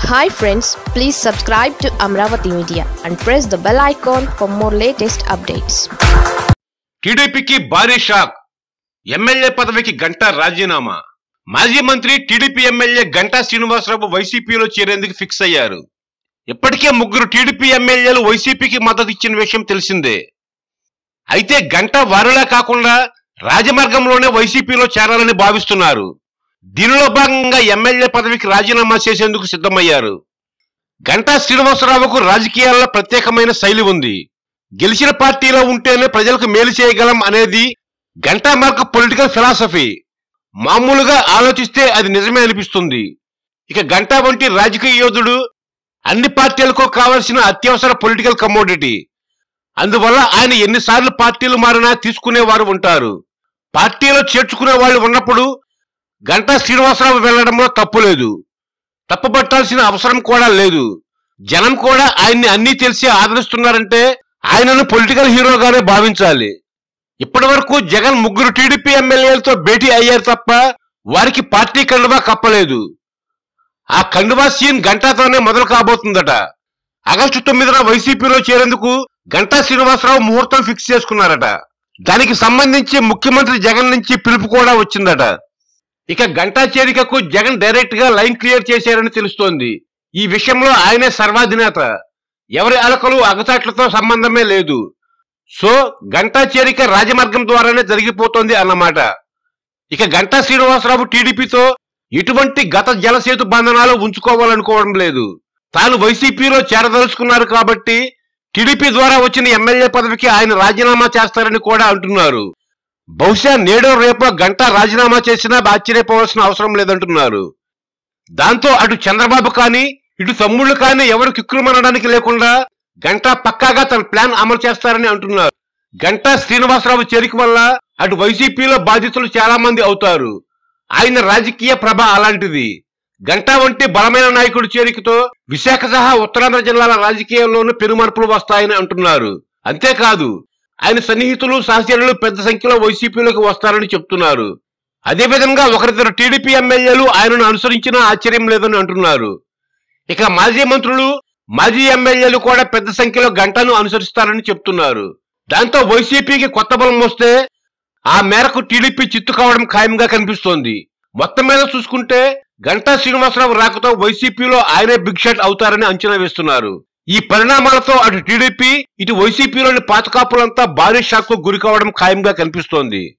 hi friends please subscribe to Amaravati media and press the bell icon for more latest updates టీడీపీకి భారీ shock MLA పదవికి గంటా రాజీనామా మాజీ మంత్రి టీడీపీ ఎమ్మెల్యే గంటా శ్రీనివాసరావు వైసీపీలో చేరేందుకు ఫిక్స్ అయ్యారు ఇప్పటికే ముగ్గురు టీడీపీ ఎమ్మెల్యేలు వైసీపీకి మద్దతు ఇచ్చిన విషయం తెలిసిందే అయితే గంటా వారిలా కాకుండా రాజమార్గంలోనే వైసీపీలో చేరాలని భావిస్తున్నారు దీనిలో భాగంగా ఎమ్మెల్యే పదవికి రాజీనామా చేసేందుకు సిద్ధమయ్యారు గంటా శ్రీనివాసరావుకు రాజకీయాల్లో ప్రత్యేకమైన శైలి ఉంది గెలిచిన పార్టీలో ఉంటేనే ప్రజలకు మేలు చేయగలం అనేది గంటా మార్క పొలిటికల్ ఫిలాసఫీ మామూలుగా ఆలోచిస్తే అది నిజమే అనిపిస్తుంది ఇక గంటా వంటి రాజకీయ యోధుడు అన్ని పార్టీలకు కావలసిన అత్యవసర పొలిటికల్ కమోడిటీ అందువల్ల ఆయన ఎన్నిసార్లు పార్టీలు మారినా తీసుకునేవారు ఉంటారు పార్టీలో చేర్చుకునే వాళ్ళు ఉన్నప్పుడు గంటా శ్రీనివాసరావు వెళ్లడంలో తప్పు లేదు తప్పుపట్టాల్సిన అవసరం కూడా లేదు జనం కూడా ఆయన్ని అన్నీ తెలిసి ఆదరిస్తున్నారంటే ఆయనను పొలిటికల్ హీరోగానే భావించాలి ఇప్పటి వరకు జగన్ ముగ్గురు టీడీపీ ఎమ్మెల్యేలతో భేటీ అయ్యారు తప్ప వారికి పార్టీ కండువా కప్పలేదు ఆ కండువా సీన్ గంటాతోనే మొదలు కాబోతుందట ఆగస్టు తొమ్మిదిన వైసీపీలో చేరేందుకు గంటా శ్రీనివాసరావు ముహూర్తం ఫిక్స్ చేసుకున్నారట దానికి సంబంధించి ముఖ్యమంత్రి జగన్ నుంచి పిలుపు కూడా వచ్చిందట ఇక గంటా చేరికకు జగన్ డైరెక్ట్ గా లైన్ క్లియర్ చేశారని తెలుస్తోంది ఈ విషయంలో ఆయనే సర్వాధినేత ఎవరి అలకలు అగచాట్లతో సంబంధమే లేదు సో గంటా చేరిక రాజమార్గం ద్వారానే జరిగిపోతోంది అన్నమాట ఇక గంటా శ్రీనివాసరావు టీడీపీతో ఎటువంటి గత జలసేతు బంధనాలు ఉంచుకోవాలనుకోవడం లేదు తాను వైసీపీలో చేరదలుచుకున్నారు కాబట్టి టీడీపీ ద్వారా వచ్చిన ఎమ్మెల్యే పదవికి ఆయన రాజీనామా చేస్తారని కూడా అంటున్నారు బహుశా నేడో రేపో గంటా రాజీనామా చేసినా ఆశ్చర్యపోవాల్సిన అవసరం లేదంటున్నారు దాంతో అటు చంద్రబాబు కానీ ఇటు తమ్ముళ్ళు కానీ ఎవరు కిక్కురుమనడానికి లేకుండా గంటా పక్కాగా తన ప్లాన్ అమలు చేస్తారని అంటున్నారు గంటా శ్రీనివాసరావు చేరిక వల్ల అటు వైసీపీలో బాధితులు చాలా మంది అవుతారు ఆయన రాజకీయ ప్రభ అలాంటిది గంటా వంటి బలమైన నాయకుడి చేరికతో విశాఖ సహా ఉత్తరాంధ్ర జిల్లాల రాజకీయాల్లోనూ పెనుమార్పులు వస్తాయని అంటున్నారు అంతేకాదు ఆయన సన్నిహితులు సహచరులు పెద్ద సంఖ్యలో వైసీపీలోకి వస్తారని చెప్తున్నారు అదేవిధంగా ఒకరిద్దరు టీడీపీ ఎమ్మెల్యేలు ఆయనను అనుసరించినా ఆశ్చర్యం లేదని అంటున్నారు ఇక మాజీ మంత్రులు మాజీ ఎమ్మెల్యేలు కూడా పెద్ద సంఖ్యలో గంటను అనుసరిస్తారని చెప్తున్నారు దాంతో వైసీపీకి కొత్త బలం వస్తే ఆ మేరకు టీడీపీ చిత్తు కావడం ఖాయంగా కనిపిస్తోంది మొత్తం మీద చూసుకుంటే గంటా శ్రీనివాసరావు రాకతో వైసీపీలో ఆయనే బిగ్ షాట్ అవుతారని అంచనా వేస్తున్నారు ఈ పరిణామాలతో అటు టీడీపీ ఇటు వైసీపీలోని పాతకాపులంతా భారీ షాక్ కు గురి కావడం ఖాయంగా కనిపిస్తోంది